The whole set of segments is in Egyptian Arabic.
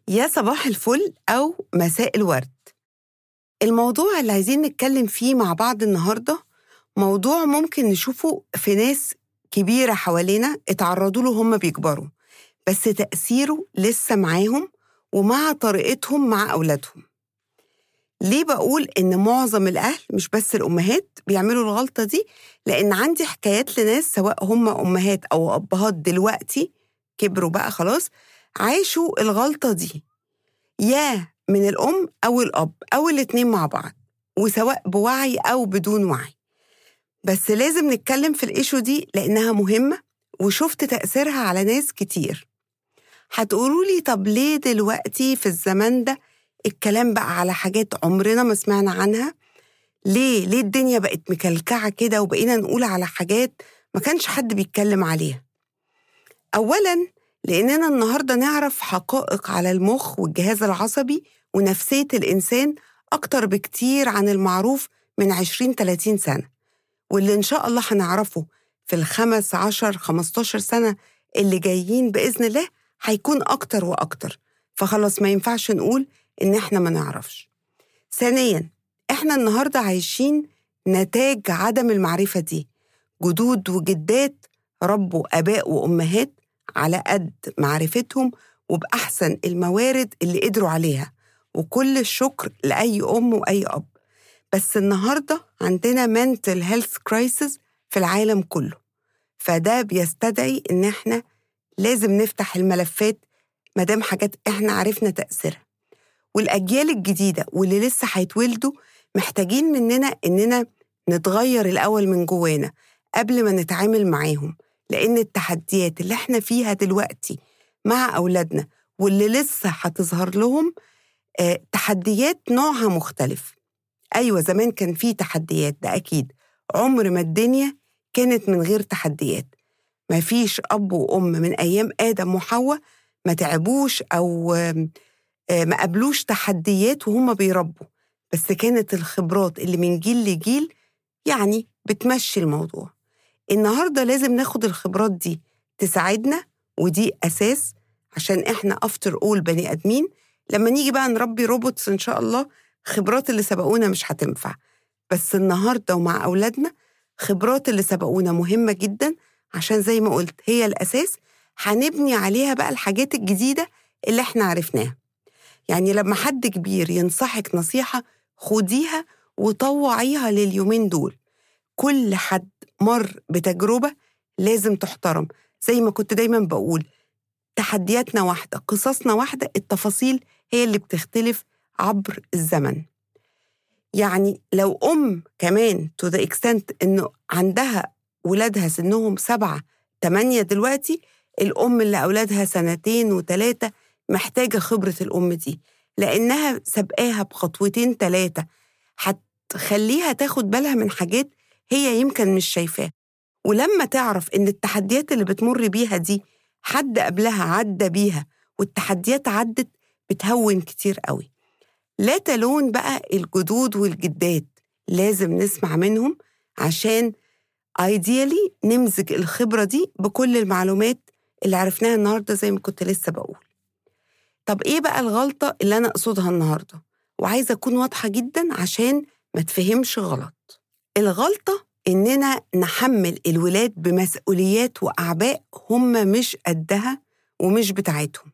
يا صباح الفل أو مساء الورد الموضوع اللي عايزين نتكلم فيه مع بعض النهاردة موضوع ممكن نشوفه في ناس كبيرة حوالينا اتعرضوا له هم بيكبروا بس تأثيره لسه معاهم ومع طريقتهم مع أولادهم ليه بقول إن معظم الأهل مش بس الأمهات بيعملوا الغلطة دي لأن عندي حكايات لناس سواء هم أمهات أو أبهات دلوقتي كبروا بقى خلاص عاشوا الغلطة دي يا من الأم أو الأب أو الاتنين مع بعض وسواء بوعي أو بدون وعي بس لازم نتكلم في الإيشو دي لأنها مهمة وشفت تأثيرها على ناس كتير هتقولوا لي طب ليه دلوقتي في الزمن ده الكلام بقى على حاجات عمرنا ما سمعنا عنها ليه ليه الدنيا بقت مكلكعة كده وبقينا نقول على حاجات ما كانش حد بيتكلم عليها أولاً لأننا النهاردة نعرف حقائق على المخ والجهاز العصبي ونفسية الإنسان أكتر بكتير عن المعروف من 20 30 سنة واللي إن شاء الله هنعرفه في الخمس عشر 15 سنة اللي جايين بإذن الله هيكون أكتر وأكتر فخلاص ما ينفعش نقول إن إحنا ما نعرفش ثانياً إحنا النهاردة عايشين نتاج عدم المعرفة دي جدود وجدات ربوا آباء وأمهات على قد معرفتهم وبأحسن الموارد اللي قدروا عليها وكل الشكر لأي أم وأي أب بس النهاردة عندنا mental health crisis في العالم كله فده بيستدعي إن إحنا لازم نفتح الملفات مدام حاجات إحنا عرفنا تأثيرها والأجيال الجديدة واللي لسه هيتولدوا محتاجين مننا إننا نتغير الأول من جوانا قبل ما نتعامل معاهم لأن التحديات اللي احنا فيها دلوقتي مع أولادنا واللي لسه هتظهر لهم اه تحديات نوعها مختلف أيوة زمان كان في تحديات ده أكيد عمر ما الدنيا كانت من غير تحديات ما فيش أب وأم من أيام آدم وحواء ما تعبوش أو اه ما قابلوش تحديات وهم بيربوا بس كانت الخبرات اللي من جيل لجيل يعني بتمشي الموضوع النهارده لازم ناخد الخبرات دي تساعدنا ودي اساس عشان احنا افتر اول بني ادمين لما نيجي بقى نربي روبوتس ان شاء الله خبرات اللي سبقونا مش هتنفع بس النهارده ومع اولادنا خبرات اللي سبقونا مهمه جدا عشان زي ما قلت هي الاساس هنبني عليها بقى الحاجات الجديده اللي احنا عرفناها يعني لما حد كبير ينصحك نصيحه خديها وطوعيها لليومين دول كل حد مر بتجربة لازم تحترم زي ما كنت دايما بقول تحدياتنا واحدة قصصنا واحدة التفاصيل هي اللي بتختلف عبر الزمن يعني لو أم كمان to the extent إنه عندها ولادها سنهم سبعة تمانية دلوقتي الأم اللي أولادها سنتين وتلاتة محتاجة خبرة الأم دي لأنها سبقاها بخطوتين تلاتة هتخليها تاخد بالها من حاجات هي يمكن مش شايفاه ولما تعرف إن التحديات اللي بتمر بيها دي حد قبلها عدى بيها والتحديات عدت بتهون كتير قوي لا تلون بقى الجدود والجدات لازم نسمع منهم عشان ايديالي نمزج الخبرة دي بكل المعلومات اللي عرفناها النهاردة زي ما كنت لسه بقول طب ايه بقى الغلطة اللي أنا أقصدها النهاردة وعايزة أكون واضحة جدا عشان ما تفهمش غلط الغلطة إننا نحمل الولاد بمسؤوليات وأعباء هم مش قدها ومش بتاعتهم.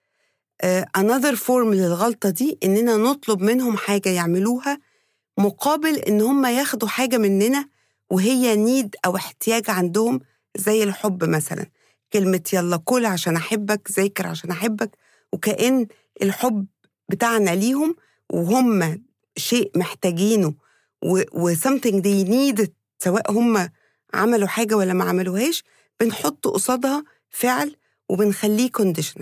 Uh, another form للغلطة دي إننا نطلب منهم حاجة يعملوها مقابل إن هم ياخدوا حاجة مننا وهي نيد أو احتياج عندهم زي الحب مثلا كلمة يلا كل عشان أحبك ذاكر عشان أحبك وكأن الحب بتاعنا ليهم وهم شيء محتاجينه و something they needed سواء هم عملوا حاجة ولا ما عملوهاش بنحط قصادها فعل وبنخليه كونديشنال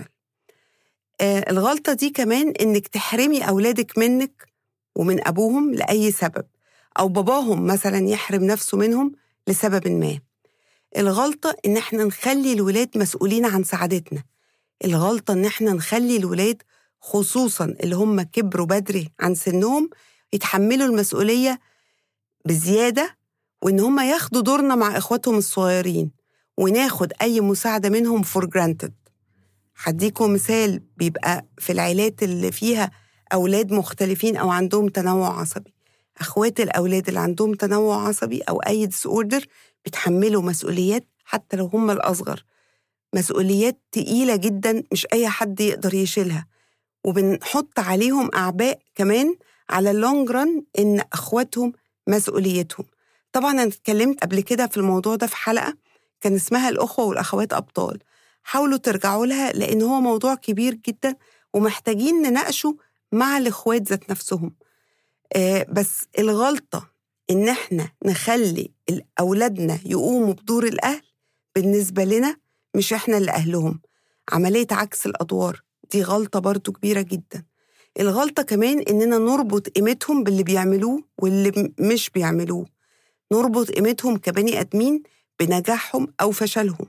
آه الغلطة دي كمان إنك تحرمي أولادك منك ومن أبوهم لأي سبب أو باباهم مثلا يحرم نفسه منهم لسبب ما الغلطة إن إحنا نخلي الولاد مسؤولين عن سعادتنا الغلطة إن إحنا نخلي الولاد خصوصا اللي هم كبروا بدري عن سنهم يتحملوا المسؤولية بزيادة وإن هم ياخدوا دورنا مع إخواتهم الصغيرين وناخد أي مساعدة منهم فور جرانتد هديكم مثال بيبقى في العائلات اللي فيها أولاد مختلفين أو عندهم تنوع عصبي أخوات الأولاد اللي عندهم تنوع عصبي أو أي ديس أوردر بيتحملوا مسؤوليات حتى لو هم الأصغر مسؤوليات تقيلة جدا مش أي حد يقدر يشيلها وبنحط عليهم أعباء كمان على اللونج ران إن أخواتهم مسؤوليتهم طبعا أنا اتكلمت قبل كده في الموضوع ده في حلقة كان اسمها الأخوة والأخوات أبطال حاولوا ترجعوا لها لأن هو موضوع كبير جدا ومحتاجين نناقشه مع الإخوات ذات نفسهم آه بس الغلطة إن إحنا نخلي أولادنا يقوموا بدور الأهل بالنسبة لنا مش إحنا اللي أهلهم عملية عكس الأدوار دي غلطة برضو كبيرة جدا الغلطة كمان إننا نربط قيمتهم باللي بيعملوه واللي مش بيعملوه نربط قيمتهم كبني آدمين بنجاحهم أو فشلهم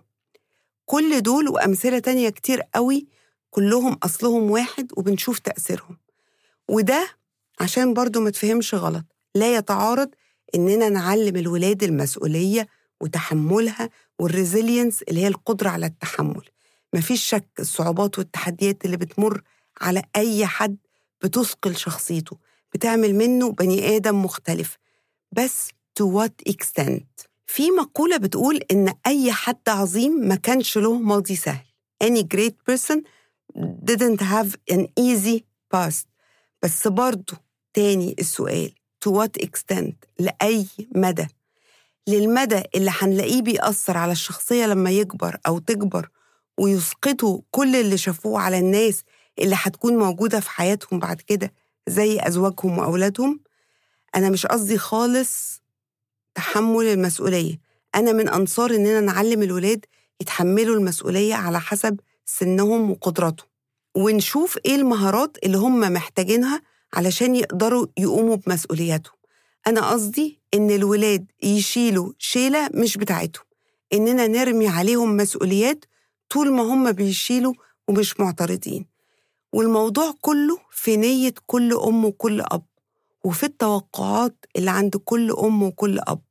كل دول وأمثلة تانية كتير قوي كلهم أصلهم واحد وبنشوف تأثيرهم وده عشان برضو ما تفهمش غلط لا يتعارض إننا نعلم الولاد المسؤولية وتحملها والريزيلينس اللي هي القدرة على التحمل مفيش شك الصعوبات والتحديات اللي بتمر على أي حد بتثقل شخصيته بتعمل منه بني آدم مختلف بس to what extent في مقولة بتقول إن أي حد عظيم ما كانش له ماضي سهل any great person didn't have an easy past بس برضه تاني السؤال to what extent لأي مدى للمدى اللي هنلاقيه بيأثر على الشخصية لما يكبر أو تكبر ويسقطوا كل اللي شافوه على الناس اللي هتكون موجودة في حياتهم بعد كده زي أزواجهم وأولادهم أنا مش قصدي خالص تحمل المسؤولية أنا من أنصار إننا نعلم الولاد يتحملوا المسؤولية على حسب سنهم وقدراتهم ونشوف إيه المهارات اللي هم محتاجينها علشان يقدروا يقوموا بمسؤولياتهم أنا قصدي إن الولاد يشيلوا شيلة مش بتاعتهم إننا نرمي عليهم مسؤوليات طول ما هم بيشيلوا ومش معترضين والموضوع كله في نية كل أم وكل أب وفي التوقعات اللي عند كل أم وكل أب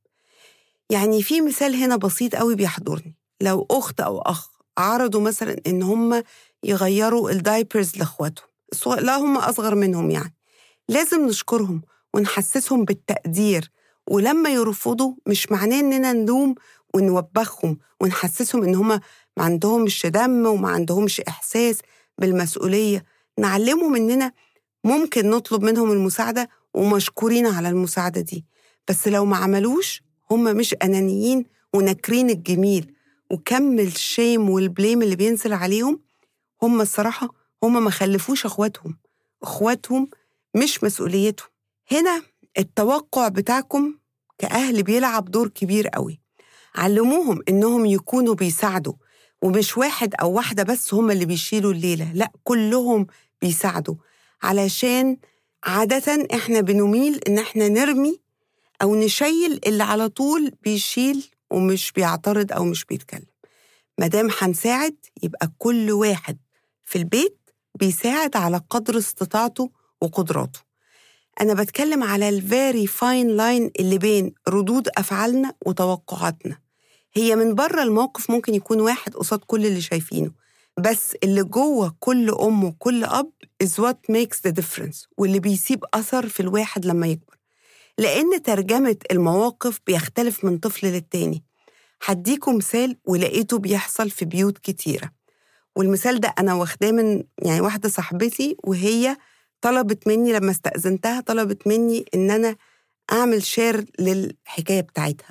يعني في مثال هنا بسيط قوي بيحضرني لو أخت أو أخ عرضوا مثلا إن هم يغيروا الدايبرز لإخواتهم لا هم أصغر منهم يعني لازم نشكرهم ونحسسهم بالتقدير ولما يرفضوا مش معناه إننا نلوم ونوبخهم ونحسسهم إن هم ما عندهمش دم وما عندهمش إحساس بالمسؤولية نعلمهم إننا ممكن نطلب منهم المساعدة ومشكورين على المساعدة دي بس لو ما عملوش هم مش أنانيين وناكرين الجميل وكم الشيم والبليم اللي بينزل عليهم هم الصراحة هم ما خلفوش أخواتهم أخواتهم مش مسؤوليتهم هنا التوقع بتاعكم كأهل بيلعب دور كبير قوي علموهم إنهم يكونوا بيساعدوا ومش واحد أو واحدة بس هم اللي بيشيلوا الليلة لا كلهم بيساعدوا علشان عادة إحنا بنميل إن إحنا نرمي أو نشيل اللي على طول بيشيل ومش بيعترض أو مش بيتكلم مادام هنساعد يبقى كل واحد في البيت بيساعد على قدر استطاعته وقدراته أنا بتكلم على الفيري فاين لاين اللي بين ردود أفعالنا وتوقعاتنا هي من بره الموقف ممكن يكون واحد قصاد كل اللي شايفينه بس اللي جوه كل أم وكل أب is what makes the difference واللي بيسيب أثر في الواحد لما يكبر لأن ترجمة المواقف بيختلف من طفل للتاني هديكم مثال ولقيته بيحصل في بيوت كتيرة والمثال ده أنا واخداه من يعني واحدة صاحبتي وهي طلبت مني لما استأذنتها طلبت مني إن أنا أعمل شير للحكاية بتاعتها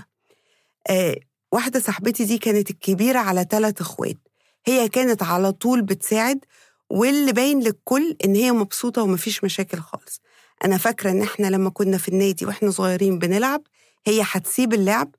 آه واحدة صاحبتي دي كانت الكبيرة على ثلاث إخوات هي كانت على طول بتساعد واللي باين للكل إن هي مبسوطة ومفيش مشاكل خالص أنا فاكرة إن إحنا لما كنا في النادي وإحنا صغيرين بنلعب هي هتسيب اللعب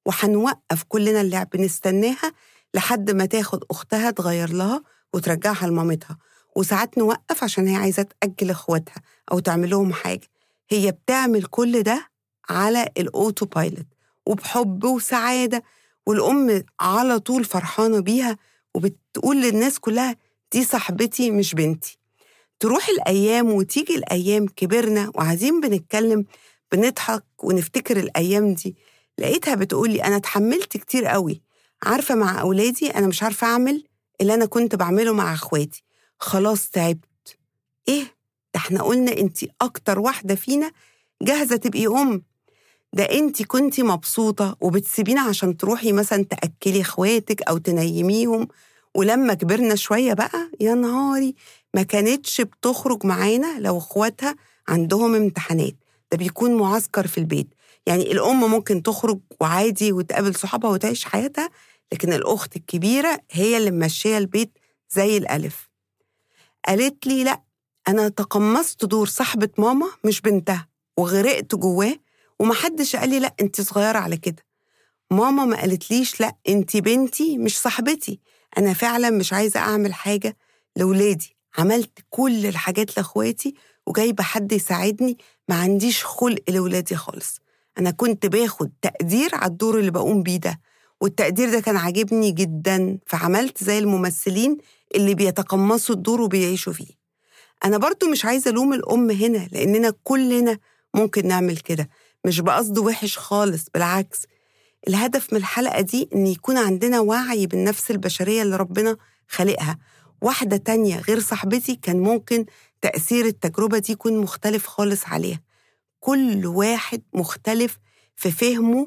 وهنوقف كلنا اللعب نستناها لحد ما تاخد أختها تغير لها وترجعها لمامتها وساعات نوقف عشان هي عايزة تأجل إخواتها أو تعمل لهم حاجة هي بتعمل كل ده على الأوتو بايلوت وبحب وسعادة والأم على طول فرحانة بيها وبتقول للناس كلها دي صاحبتي مش بنتي تروح الأيام وتيجي الأيام كبرنا وعايزين بنتكلم بنضحك ونفتكر الأيام دي لقيتها بتقولي أنا اتحملت كتير قوي عارفة مع أولادي أنا مش عارفة أعمل اللي أنا كنت بعمله مع إخواتي خلاص تعبت إيه؟ ده إحنا قلنا أنت أكتر واحدة فينا جاهزة تبقي أم ده أنت كنتي مبسوطة وبتسيبينا عشان تروحي مثلا تأكلي إخواتك أو تنيميهم ولما كبرنا شوية بقى يا نهاري ما كانتش بتخرج معانا لو إخواتها عندهم امتحانات ده بيكون معسكر في البيت يعني الأم ممكن تخرج وعادي وتقابل صحابها وتعيش حياتها لكن الأخت الكبيرة هي اللي ممشية البيت زي الألف قالت لي لأ أنا تقمصت دور صاحبة ماما مش بنتها وغرقت جواه ومحدش قال لي لأ أنت صغيرة على كده ماما ما قالتليش لأ أنت بنتي مش صاحبتي أنا فعلا مش عايزة أعمل حاجة لولادي عملت كل الحاجات لأخواتي وجايبة حد يساعدني ما عنديش خلق لولادي خالص أنا كنت باخد تقدير على الدور اللي بقوم بيه ده والتقدير ده كان عاجبني جدا فعملت زي الممثلين اللي بيتقمصوا الدور وبيعيشوا فيه أنا برضو مش عايزة ألوم الأم هنا لأننا كلنا ممكن نعمل كده مش بقصد وحش خالص بالعكس الهدف من الحلقة دي إن يكون عندنا وعي بالنفس البشرية اللي ربنا خالقها واحدة تانية غير صاحبتي كان ممكن تأثير التجربة دي يكون مختلف خالص عليها كل واحد مختلف في فهمه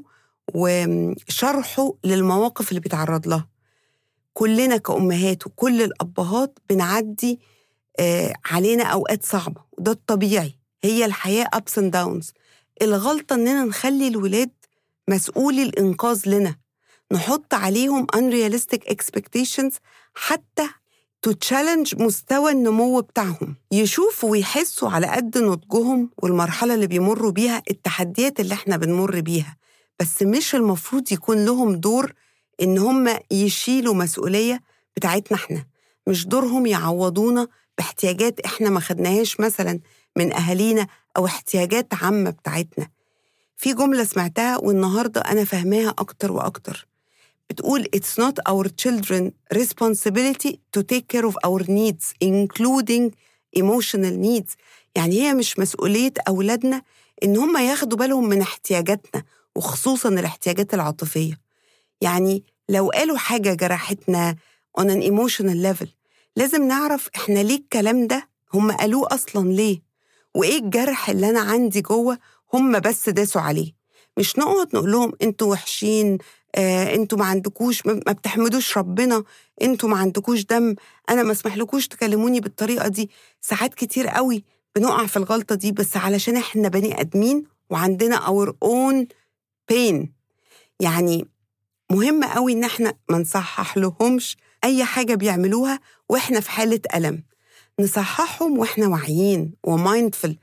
وشرحه للمواقف اللي بيتعرض لها كلنا كأمهات وكل الأبهات بنعدي علينا أوقات صعبة وده الطبيعي هي الحياة ups and downs الغلطة إننا نخلي الولاد مسؤولي الإنقاذ لنا نحط عليهم unrealistic expectations حتى to challenge مستوى النمو بتاعهم يشوفوا ويحسوا على قد نضجهم والمرحلة اللي بيمروا بيها التحديات اللي احنا بنمر بيها بس مش المفروض يكون لهم دور إن هم يشيلوا مسؤولية بتاعتنا احنا مش دورهم يعوضونا باحتياجات احنا ما خدناهاش مثلا من أهالينا أو احتياجات عامة بتاعتنا في جملة سمعتها والنهاردة أنا فاهماها أكتر وأكتر بتقول It's not our children responsibility to take care of our needs including emotional needs يعني هي مش مسؤولية أولادنا إن هم ياخدوا بالهم من احتياجاتنا وخصوصا الاحتياجات العاطفية يعني لو قالوا حاجة جرحتنا on an emotional level لازم نعرف إحنا ليه الكلام ده هم قالوه أصلا ليه وإيه الجرح اللي أنا عندي جوه هم بس داسوا عليه مش نقعد نقول لهم انتوا وحشين آه انتوا ما عندكوش ما بتحمدوش ربنا انتوا ما عندكوش دم انا ما اسمحلكوش تكلموني بالطريقه دي ساعات كتير قوي بنقع في الغلطه دي بس علشان احنا بني ادمين وعندنا اور اون بين يعني مهم قوي ان احنا ما نصحح لهمش اي حاجه بيعملوها واحنا في حاله الم نصححهم واحنا واعيين ومايندفul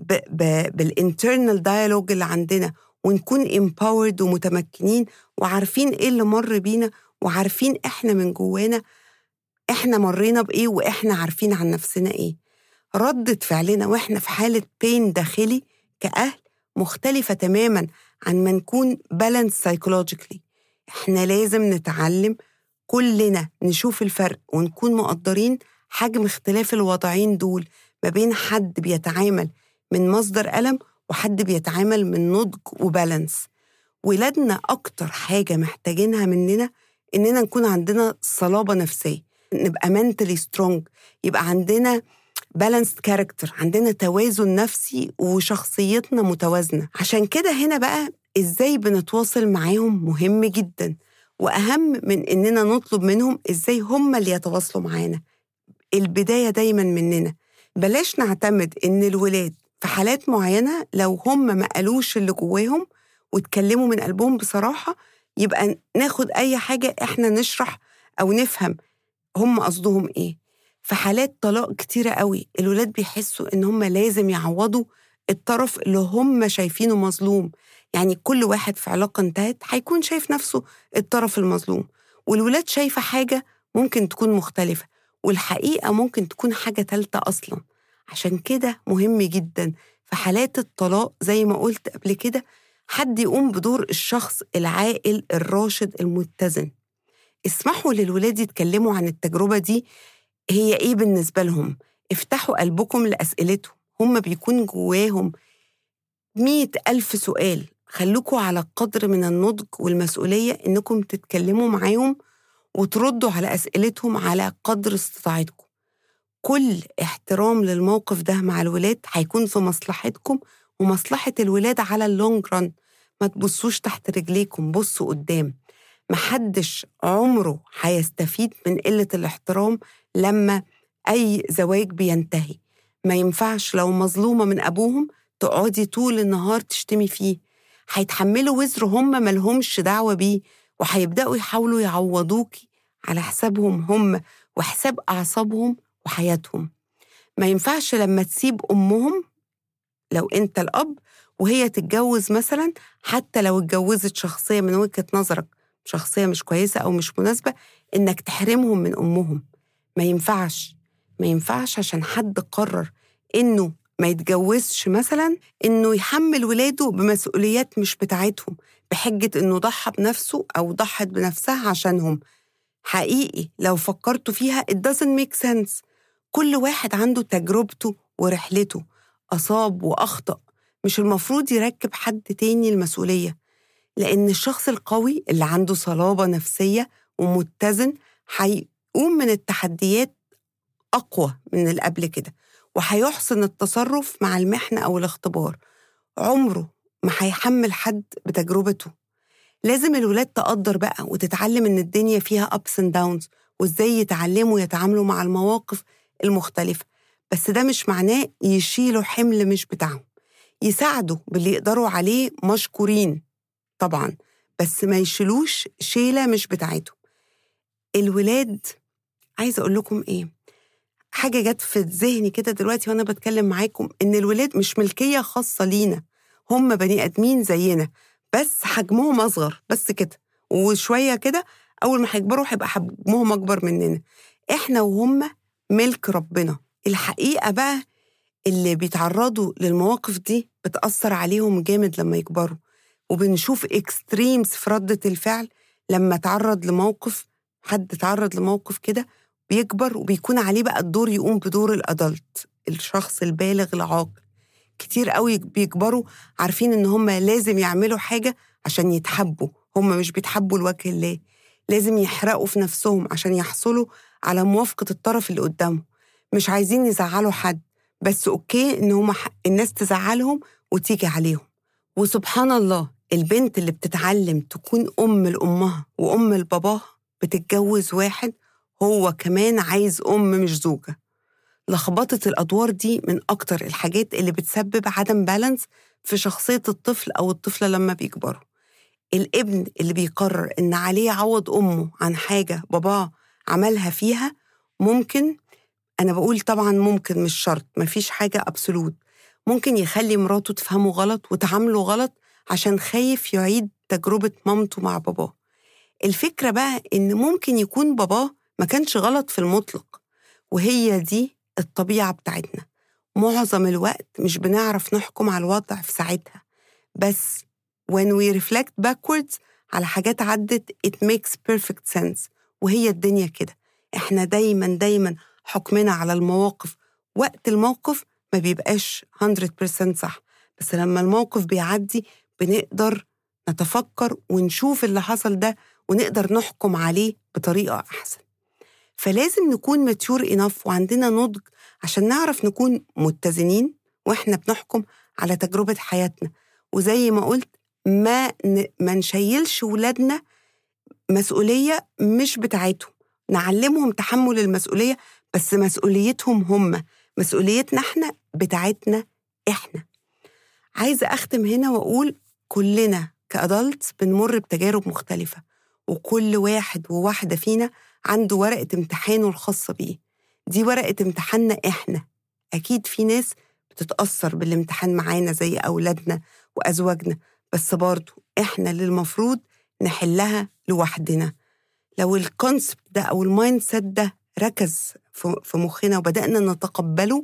بالانترنال دايالوج اللي عندنا ونكون empowered ومتمكنين وعارفين ايه اللي مر بينا وعارفين احنا من جوانا احنا مرينا بايه واحنا عارفين عن نفسنا ايه ردة فعلنا واحنا في حالة بين داخلي كأهل مختلفة تماما عن ما نكون بالانس سايكولوجيكلي احنا لازم نتعلم كلنا نشوف الفرق ونكون مقدرين حجم اختلاف الوضعين دول ما بين حد بيتعامل من مصدر ألم وحد بيتعامل من نضج وبالانس ولادنا أكتر حاجة محتاجينها مننا إننا نكون عندنا صلابة نفسية نبقى mentally strong يبقى عندنا balanced كاركتر عندنا توازن نفسي وشخصيتنا متوازنة عشان كده هنا بقى إزاي بنتواصل معاهم مهم جدا وأهم من إننا نطلب منهم إزاي هم اللي يتواصلوا معانا البداية دايما مننا بلاش نعتمد إن الولاد في حالات معينة لو هم ما قالوش اللي جواهم واتكلموا من قلبهم بصراحة يبقى ناخد أي حاجة إحنا نشرح أو نفهم هم قصدهم إيه في حالات طلاق كتيرة قوي الولاد بيحسوا إن هم لازم يعوضوا الطرف اللي هم شايفينه مظلوم يعني كل واحد في علاقة انتهت هيكون شايف نفسه الطرف المظلوم والولاد شايفة حاجة ممكن تكون مختلفة والحقيقة ممكن تكون حاجة تالتة أصلاً عشان كده مهم جدا في حالات الطلاق زي ما قلت قبل كده حد يقوم بدور الشخص العاقل الراشد المتزن اسمحوا للولاد يتكلموا عن التجربة دي هي إيه بالنسبة لهم افتحوا قلبكم لأسئلتهم هم بيكون جواهم مئة ألف سؤال خلوكوا على قدر من النضج والمسؤولية إنكم تتكلموا معاهم وتردوا على أسئلتهم على قدر استطاعتكم كل احترام للموقف ده مع الولاد هيكون في مصلحتكم ومصلحة الولاد على اللونج ران ما تبصوش تحت رجليكم بصوا قدام محدش عمره هيستفيد من قلة الاحترام لما أي زواج بينتهي ما ينفعش لو مظلومة من أبوهم تقعدي طول النهار تشتمي فيه هيتحملوا وزر هم ملهمش دعوة بيه وهيبدأوا يحاولوا يعوضوكي على حسابهم هم وحساب أعصابهم وحياتهم ما ينفعش لما تسيب أمهم لو أنت الأب وهي تتجوز مثلا حتى لو اتجوزت شخصية من وجهة نظرك شخصية مش كويسة أو مش مناسبة إنك تحرمهم من أمهم ما ينفعش ما ينفعش عشان حد قرر إنه ما يتجوزش مثلا إنه يحمل ولاده بمسؤوليات مش بتاعتهم بحجة إنه ضحى بنفسه أو ضحت بنفسها عشانهم حقيقي لو فكرتوا فيها it doesn't make sense كل واحد عنده تجربته ورحلته أصاب وأخطأ مش المفروض يركب حد تاني المسؤولية لأن الشخص القوي اللي عنده صلابة نفسية ومتزن هيقوم من التحديات أقوى من اللي قبل كده وهيحسن التصرف مع المحنة أو الاختبار عمره ما هيحمل حد بتجربته لازم الولاد تقدر بقى وتتعلم إن الدنيا فيها ups and downs وإزاي يتعلموا يتعاملوا مع المواقف المختلفة بس ده مش معناه يشيلوا حمل مش بتاعهم يساعدوا باللي يقدروا عليه مشكورين طبعا بس ما يشيلوش شيلة مش بتاعتهم الولاد عايزة أقول لكم إيه حاجة جت في ذهني كده دلوقتي وأنا بتكلم معاكم إن الولاد مش ملكية خاصة لينا هم بني آدمين زينا بس حجمهم أصغر بس كده وشوية كده أول ما هيكبروا هيبقى حجمهم أكبر مننا إحنا وهم ملك ربنا الحقيقة بقى اللي بيتعرضوا للمواقف دي بتأثر عليهم جامد لما يكبروا وبنشوف اكستريمز في ردة الفعل لما تعرض لموقف حد تعرض لموقف كده بيكبر وبيكون عليه بقى الدور يقوم بدور الأدلت الشخص البالغ العاقل كتير قوي بيكبروا عارفين إن هم لازم يعملوا حاجة عشان يتحبوا هم مش بيتحبوا لوجه الله لازم يحرقوا في نفسهم عشان يحصلوا على موافقة الطرف اللي قدامهم مش عايزين يزعلوا حد بس أوكي إن هم الناس تزعلهم وتيجي عليهم وسبحان الله البنت اللي بتتعلم تكون أم لأمها وأم لباباها بتتجوز واحد هو كمان عايز أم مش زوجة لخبطة الأدوار دي من أكتر الحاجات اللي بتسبب عدم بالانس في شخصية الطفل أو الطفلة لما بيكبروا الابن اللي بيقرر إن عليه يعوض أمه عن حاجة باباه عملها فيها ممكن أنا بقول طبعا ممكن مش شرط مفيش حاجة أبسولوت ممكن يخلي مراته تفهمه غلط وتعامله غلط عشان خايف يعيد تجربة مامته مع باباه الفكرة بقى إن ممكن يكون باباه ما كانش غلط في المطلق وهي دي الطبيعة بتاعتنا معظم الوقت مش بنعرف نحكم على الوضع في ساعتها بس when we reflect backwards على حاجات عدت it makes perfect sense وهي الدنيا كده احنا دايما دايما حكمنا على المواقف وقت الموقف ما بيبقاش 100% صح بس لما الموقف بيعدي بنقدر نتفكر ونشوف اللي حصل ده ونقدر نحكم عليه بطريقة أحسن فلازم نكون ماتيور انف وعندنا نضج عشان نعرف نكون متزنين واحنا بنحكم على تجربة حياتنا وزي ما قلت ما ن... ما نشيلش ولادنا مسؤولية مش بتاعتهم نعلمهم تحمل المسؤولية بس مسؤوليتهم هم مسؤوليتنا احنا بتاعتنا احنا عايزة أختم هنا وأقول كلنا كأدلتس بنمر بتجارب مختلفة وكل واحد وواحدة فينا عنده ورقة امتحانه الخاصة بيه دي ورقة امتحاننا إحنا أكيد في ناس بتتأثر بالامتحان معانا زي أولادنا وأزواجنا بس برضو إحنا اللي المفروض نحلها لوحدنا لو الكونسبت ده أو المايند سيت ده ركز في مخنا وبدأنا نتقبله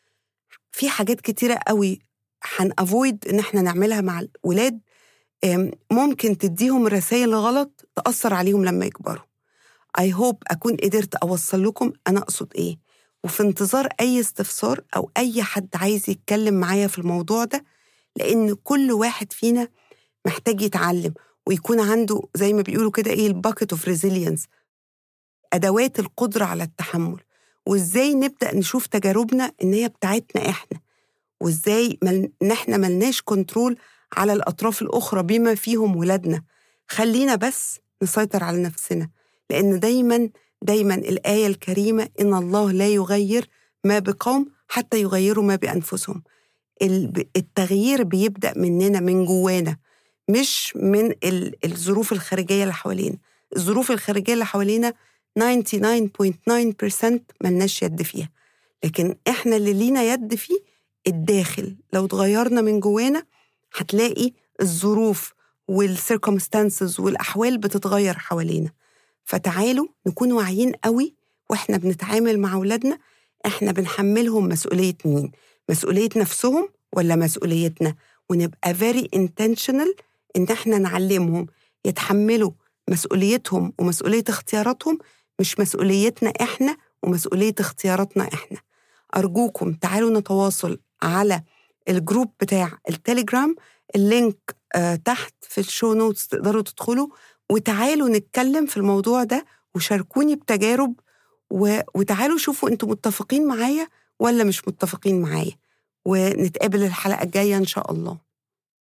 في حاجات كتيرة قوي هنأفويد إن إحنا نعملها مع الولاد ممكن تديهم رسائل غلط تأثر عليهم لما يكبروا I hope أكون قدرت أوصل لكم أنا أقصد إيه وفي انتظار أي استفسار أو أي حد عايز يتكلم معايا في الموضوع ده لأن كل واحد فينا محتاج يتعلم ويكون عنده زي ما بيقولوا كده إيه الباكت اوف ريزيلينس أدوات القدرة على التحمل وإزاي نبدأ نشوف تجاربنا إن هي بتاعتنا إحنا وإزاي مل... إن إحنا ملناش كنترول على الأطراف الأخرى بما فيهم ولادنا خلينا بس نسيطر على نفسنا لأن دايما دايما الآية الكريمة إن الله لا يغير ما بقوم حتى يغيروا ما بأنفسهم التغيير بيبدأ مننا من جوانا مش من الظروف الخارجية اللي حوالينا الظروف الخارجية اللي حوالينا 99.9% ملناش يد فيها لكن احنا اللي لينا يد فيه الداخل لو اتغيرنا من جوانا هتلاقي الظروف والسيركمستانسز والأحوال بتتغير حوالينا فتعالوا نكون واعيين قوي واحنا بنتعامل مع أولادنا احنا بنحملهم مسؤولية مين مسؤولية نفسهم ولا مسؤوليتنا ونبقى very intentional إن احنا نعلمهم يتحملوا مسؤوليتهم ومسؤولية اختياراتهم مش مسؤوليتنا احنا ومسؤولية اختياراتنا احنا أرجوكم تعالوا نتواصل على الجروب بتاع التليجرام اللينك آه تحت في الشو نوتس تقدروا تدخلوا وتعالوا نتكلم في الموضوع ده وشاركوني بتجارب و... وتعالوا شوفوا انتوا متفقين معايا ولا مش متفقين معايا ونتقابل الحلقة الجاية إن شاء الله